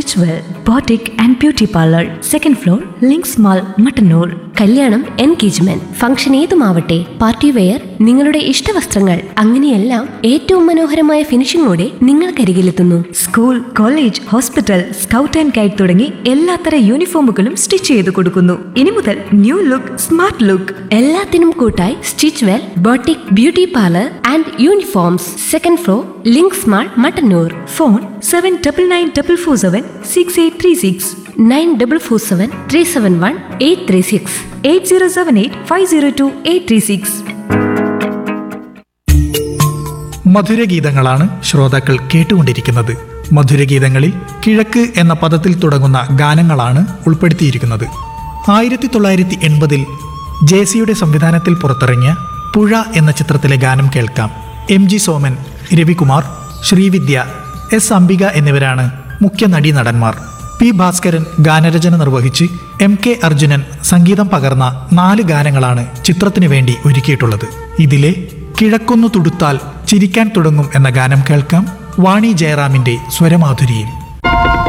stitch Well boutique and beauty parlour second floor Links Mall Mattannur കല്യാണം engagement function ഏതുമാവട്ടെ party wear നിങ്ങളുടെ ഇഷ്ടവസ്ത്രങ്ങൾ അങ്ങനെയെല്ലാം ഏറ്റവും മനോഹരമായ ഫിനിഷിംഗോടെ നിങ്ങൾക്കരികിലെത്തുന്നു school college hospital scout and guide തുടങ്ങി എല്ലാത്തര യൂണിഫോമുകളും സ്റ്റിച്ച് ചെയ്ത് കൊടുക്കുന്നു ഇനി മുതൽ ന്യൂ ലുക്ക് സ്മാർട്ട് ലുക്ക് എല്ലാത്തിനും കൂട്ടായി Stitch Well boutique beauty parlour and uniforms second floor Links Mall Mattannur phone seven double nine double four seven six eight three six nine double four seven three seven one eight three six eight zero seven eight five zero two eight three six മധുരഗീതങ്ങളാണ് ശ്രോതാക്കൾ കേട്ടുകൊണ്ടിരിക്കുന്നത് മധുരഗീതങ്ങളിൽ കിഴക്ക് എന്ന പദത്തിൽ തുടങ്ങുന്ന ഗാനങ്ങളാണ് ഉൾപ്പെടുത്തിയിരിക്കുന്നത് ആയിരത്തി തൊള്ളായിരത്തി എൺപതിൽ ജെ സിയുടെ സംവിധാനത്തിൽ പുറത്തിറങ്ങിയ പുഴ എന്ന ചിത്രത്തിലെ ഗാനം കേൾക്കാം M G Soman Ravikumar Srividya S Ambika എന്നിവരാണ് മുഖ്യ നടീനടന്മാർ പി ഭാസ്കരൻ ഗാനരചന നിർവഹിച്ച് എം കെ അർജുനൻ സംഗീതം പകർന്ന നാല് ഗാനങ്ങളാണ് ചിത്രത്തിനു വേണ്ടി ഒരുക്കിയിട്ടുള്ളത് ഇതിലെ കിഴക്കൊന്നു തുടുത്താൽ ചിരിക്കാൻ തുടങ്ങും എന്ന ഗാനം കേൾക്കാം വാണി ജയറാമിന്റെ സ്വരമാധുരിയിൽ